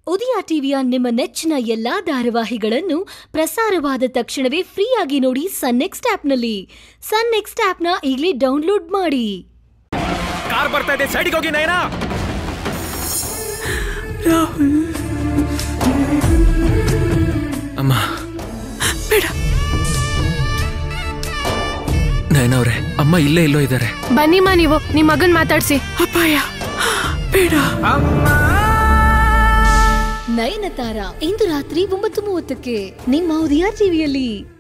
ಉದಯ ಟಿವಿಯ ನಿಮ್ಮ ನೆಚ್ಚಿನ ಎಲ್ಲಾ ಧಾರಾವಾಹಿಗಳನ್ನು ಪ್ರಸಾರವಾದ ತಕ್ಷಣವೇ ಫ್ರೀಯಾಗಿ ನೋಡಿ ಸನ್ ನೆಕ್ಸ್ಟ್ ಆಪ್ನಲ್ಲಿ ಸನ್ ನೆಕ್ಸ್ಟ್ ಆಪ್ನ ಈಗಲೇ ಡೌನ್ಲೋಡ್ ಮಾಡಿ ಕಾರ್ ಬರ್ತಾ ಇದೆ ಸೈಡ್ಗೆ ಹೋಗಿ ನಯನಾ ಅಮ್ಮ ಬೇಡ ನಯನ ಅವ್ರೆ ಅಮ್ಮ ಇಲ್ಲೇ ಇಲ್ಲೋ ಇದ್ದಾರೆ ಬನ್ನಿಮ್ಮ ನೀವು ನಿಮ್ ಮಗನ್ ಮಾತಾಡ್ಸಿ ಅಪಾಯ ಬೇಡ ನಯನತಾರ ಇಂದು ರಾತ್ರಿ ಒಂಬತ್ತು ಮೂವತ್ತಕ್ಕೆ ನಿಮ್ಮ ಉದಯ ಟಿವಿಯಲ್ಲಿ